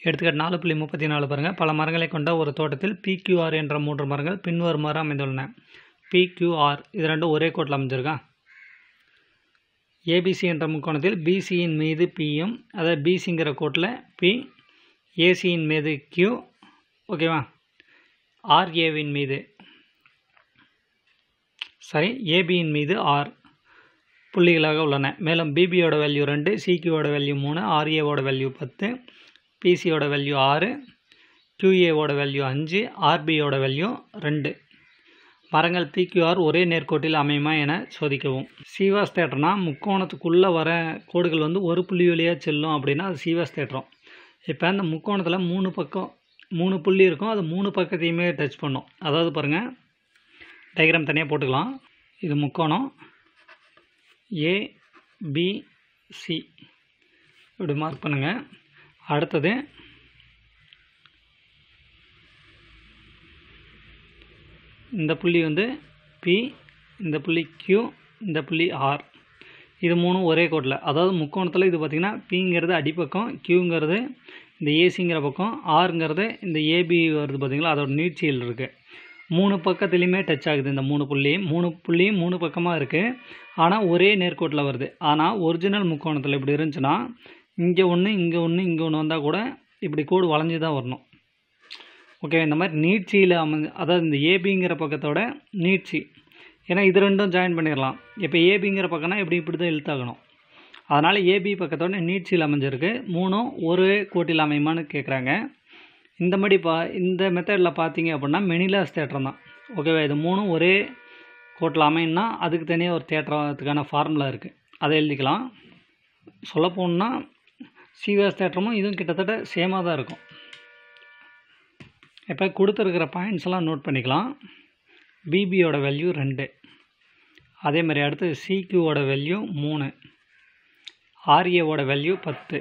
எடுத்துக்காட்டு நாலு புள்ளி முப்பத்தி நாலு பாருங்கள் பல மரங்களை கொண்ட ஒரு தோட்டத்தில் பிக்யூஆர் என்ற மூன்று மரங்கள் பின்வருமாறு அமைந்துள்ளன பிக்யூஆர் இது ரெண்டும் ஒரே கோட்டில் அமைஞ்சிருக்கா ஏபிசி என்ற முக்கோணத்தில் பிசியின் மீது பியும் அதாவது பிசிங்கிற கோட்டில் பி ஏசியின் மீது கியூ ஓகேவா ஆர்ஏவின் மீது சரி ஏபியின் மீது ஆர் புள்ளிகளாக உள்ளன மேலும் பிபியோட வேல்யூ ரெண்டு சிக்யூவோட வேல்யூ மூணு ஆர்ஏவோட வேல்யூ பத்து பிசியோட வேல்யூ ஆறு கியூஏவோட வேல்யூ அஞ்சு ஆர்பியோட வேல்யூ ரெண்டு மரங்கள் பிக்யூஆர் ஒரே நேர்கோட்டில் அமையுமா என சோதிக்கவும் சீவாஸ் தேட்டர்னா முக்கோணத்துக்குள்ளே வர கோடுகள் வந்து ஒரு புள்ளி வழியாக செல்லும் அப்படின்னா அது சீவாஸ் தேட்டரும் இப்போ அந்த முக்கோணத்தில் மூணு பக்கம் மூணு புள்ளி இருக்கும் அது மூணு பக்கத்தையுமே டச் பண்ணும் அதாவது பாருங்கள் டயக்ராம் தனியாக போட்டுக்கலாம் இது முக்கோணம் ஏ பி சி இப்படி மார்க் பண்ணுங்கள் அடுத்தது இந்த புள்ளி வந்து பி இந்த புள்ளி Q இந்த புள்ளி ஆர் இது மூணும் ஒரே கோட்டில் அதாவது முக்கோணத்தில் இது பார்த்திங்கன்னா பிங்கிறது அடிப்பக்கம் கியூங்கிறது இந்த ஏசிங்கிற பக்கம் ஆருங்கிறது இந்த ஏபி வருது பார்த்திங்களா அதோட நீட்சியில் இருக்குது மூணு பக்கத்துலேயுமே டச் ஆகுது இந்த மூணு புள்ளி மூணு புள்ளியும் மூணு பக்கமாக இருக்குது ஆனால் ஒரே நேர்கோட்டில் வருது ஆனால் ஒரிஜினல் முக்கோணத்தில் இப்படி இருந்துச்சுன்னா இங்கே ஒன்று இங்கே ஒன்று இங்கே ஒன்று வந்தால் கூட இப்படி கோடு வளைஞ்சு தான் வரணும் ஓகே இந்த மாதிரி நீட்சியில் அமைஞ்சு அதாவது இந்த ஏபிங்கிற பக்கத்தோட நீட்சி ஏன்னா இது ரெண்டும் ஜாயின் பண்ணிடலாம் இப்போ ஏபிங்கிற பக்கம்னா இப்படி இப்படி தான் இழுத்தாகணும் அதனால் ஏபி பக்கத்தோட நீட்சியில் அமைஞ்சிருக்கு மூணும் ஒரே கோட்டில் அமையுமான்னு கேட்குறாங்க இந்த மாதிரி பா இந்த மெத்தடில் பார்த்தீங்க அப்படின்னா மெனிலாஸ் தேட்டரம் தான் ஓகேவா இது மூணும் ஒரே கோட்டில் அமையணும்னா அதுக்கு தனியாக ஒரு தேட்டரத்துக்கான ஃபார்முலா இருக்குது அதை எழுதிக்கலாம் சொல்ல போகணுன்னா சிவாஸ் தேட்டரமும் இதுவும் கிட்டத்தட்ட சேமாக தான் இருக்கும் இப்போ கொடுத்துருக்கிற பாயிண்ட்ஸ் எல்லாம் நோட் பண்ணிக்கலாம் பிபியோட வேல்யூ ரெண்டு அதே மாதிரி அடுத்து சிக்யூவோட வேல்யூ மூணு ஆர்ஏவோட வேல்யூ பத்து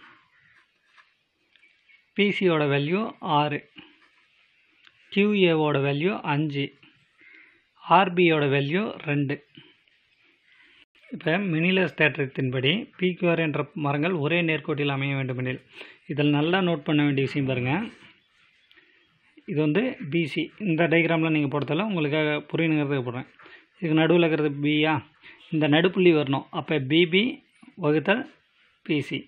பிசியோட வேல்யூ ஆறு கியூஏவோட வேல்யூ அஞ்சு ஆர்பியோட வேல்யூ ரெண்டு இப்போ மினிலஸ் தேற்றத்தின்படி பிக்யூஆர் என்ற மரங்கள் ஒரே நேர்கோட்டில் அமைய வேண்டுமெனில் இதில் நல்லா நோட் பண்ண வேண்டிய விஷயம் பாருங்கள் இது வந்து பிசி இந்த டயக்ராமில் நீங்கள் போடுறதால உங்களுக்காக புரியணுங்கிறதுக்கு போடுறேன் இதுக்கு நடுவில் இருக்கிறது பியா இந்த நடுப்புள்ளி வரணும் அப்போ பிபி வகுத்தல் பிசி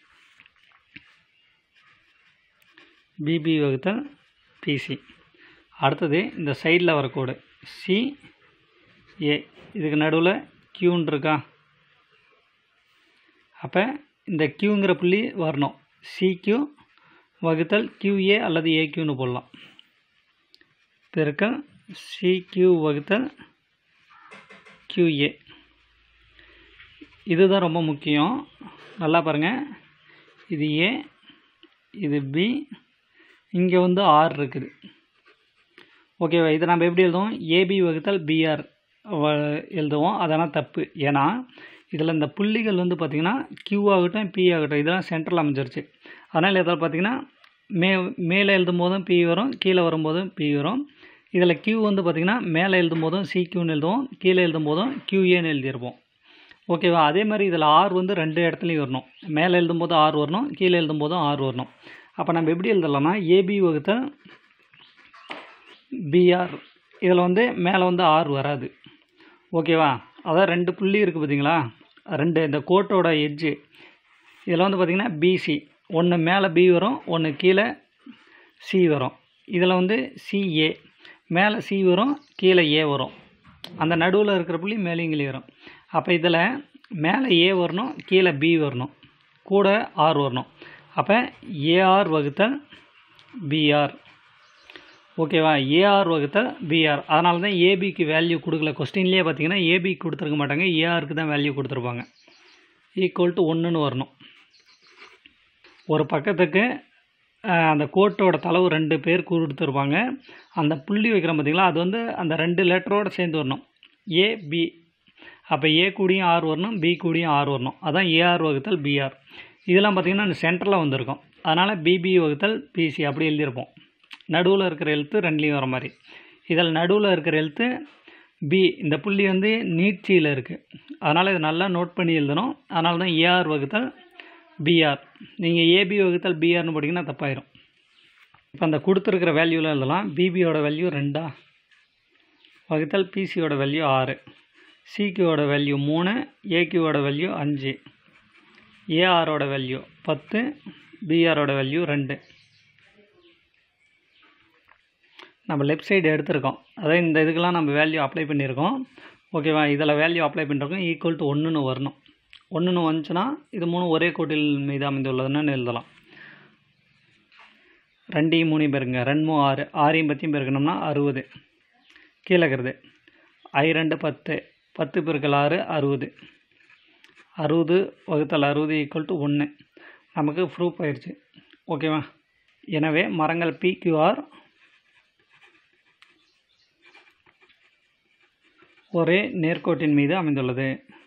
பிபி வகுத்தல் பிசி அடுத்தது இந்த சைடில் வர கோடு சி ஏ இதுக்கு நடுவில் கியூன்னு இருக்கா அப்போ இந்த கியூங்கிற புள்ளி வரணும் சிக்யூ வகுத்தல் கியூஏ அல்லது ஏக்யூன்னு போடலாம் பெருக்கல் சிக்யூ வகுத்தல் கியூஏ இதுதான் ரொம்ப முக்கியம் நல்லா பாருங்கள் இது ஏ இது பி இங்கே வந்து ஆர் இருக்குது ஓகேவா இதை நம்ம எப்படி எழுதுவோம் ஏபி வகுத்தல் பிஆர் எழுதுவோம் அதெல்லாம் தப்பு ஏன்னா இதில் இந்த புள்ளிகள் வந்து பார்த்திங்கன்னா கியூ ஆகட்டும் பி ஆகட்டும் இதெல்லாம் சென்ட்ரல் அமைஞ்சிருச்சு அதனால் இதில் பார்த்திங்கன்னா மே மேலே எழுதும் போதும் பி வரும் கீழே வரும்போதும் பி வரும் இதில் கியூ வந்து பார்த்திங்கன்னா மேலே எழுதும் போதும் சிக்யூன்னு எழுதுவோம் கீழே எழுதும் போதும் கியூஏன்னு எழுதியிருப்போம் ஓகேவா அதே மாதிரி இதில் ஆர் வந்து ரெண்டு இடத்துலையும் வரணும் மேலே எழுதும் போதும் ஆர் வரணும் கீழே எழுதும் போதும் ஆர் வரணும் அப்போ நம்ம எப்படி எழுதலாம்னா ஏபி வகுத்தல் பிஆர் இதில் வந்து மேலே வந்து ஆர் வராது ஓகேவா அதான் ரெண்டு புள்ளி இருக்குது பார்த்தீங்களா ரெண்டு இந்த கோட்டோட எட்ஜு இதில் வந்து பார்த்திங்கன்னா பிசி ஒன்று மேலே பி வரும் ஒன்று கீழே சி வரும் இதில் வந்து சிஏ மேலே சி வரும் கீழே ஏ வரும் அந்த நடுவில் இருக்கிற புள்ளி மேலேங்கிலே வரும் அப்போ இதில் மேலே ஏ வரணும் கீழே பி வரணும் கூட ஆர் வரணும் அப்போ ஏஆர் வகுத்தல் பிஆர் ஓகேவா ஏஆர் வகுத்தல் பிஆர் அதனால தான் ஏபிக்கு வேல்யூ கொடுக்கல கொஸ்டின்லேயே பார்த்தீங்கன்னா ஏபிக்கு கொடுத்துருக்க மாட்டாங்க ஏஆருக்கு தான் வேல்யூ கொடுத்துருப்பாங்க ஈக்குவல் டு ஒன்றுன்னு வரணும் ஒரு பக்கத்துக்கு அஹ், அந்த கோட்டோட தளவு ரெண்டு பேர் கொடுத்துருப்பாங்க அந்த புள்ளி வைக்கிறோம் பார்த்தீங்களா அது வந்து அந்த ரெண்டு லெட்டரோடு சேர்ந்து வரணும் ஏ பி அப்போ ஏ கூடியும் ஆர் வரணும் பி கூடியும் ஆர் வரணும் அதான் ஏஆர் வகுத்தல் பிஆர் இதெல்லாம் பார்த்திங்கன்னா சென்டரில் வந்திருக்கும் அதனால் பிபி வகுத்தல் பிசி அப்படி எழுதியிருப்போம் நடுவில் இருக்கிற எழுத்து ரெண்டுலேயும் வர மாதிரி இதில் நடுவில் இருக்கிற எழுத்து பி இந்த புள்ளி வந்து நீட்சியில் இருக்குது அதனால் இதை நல்லா நோட் பண்ணி எழுதணும் அதனால தான் ஏஆர் வகுத்தல் பிஆர் நீங்கள் ஏபி வகுத்தல் பிஆர்னு போட்டிங்கன்னா தப்பாயிரும் இப்போ அந்த கொடுத்துருக்கிற வேல்யூவில் எழுதலாம் பிபியோட வேல்யூ ரெண்டா வகுத்தல் பிசியோட வேல்யூ ஆறு சிக்யூவோட வேல்யூ மூணு ஏக்யூவோட வேல்யூ அஞ்சு ஏஆரோட வேல்யூ பத்து பிஆரோட வேல்யூ ரெண்டு நம்ம லெஃப்ட் சைடு எடுத்திருக்கோம் அதாவது இந்த இதுக்கெல்லாம் நம்ம வேல்யூ அப்ளை பண்ணியிருக்கோம் ஓகேவா இதில் வேல்யூ அப்ளை பண்ணிருக்கோம் ஈக்குவல் டு ஒன்றுன்னு வரணும் ஒன்றுன்னு வந்துச்சுன்னா இது மூணு ஒரே கோட்டில் மீது அமைந்துள்ளதுன்னு எழுதலாம் ரெண்டையும் மூணையும் பெருங்க ரெண்டு மூணு ஆறு ஆறையும் பத்தையும் பெருக்கணும்னா அறுபது கீழே இருக்கிறது ஐ ரெண்டு பத்து பத்து பெருக்கல் ஆறு அறுபது அறுபது வகுத்தல் அறுபது ஈக்குவல் டு ஒன்று நமக்கு ப்ரூஃப் ஆயிடுச்சு ஓகேவா எனவே மரங்கள் பிக்யூஆர் ஒரே நேர்கோட்டின் மீது அமைந்துள்ளது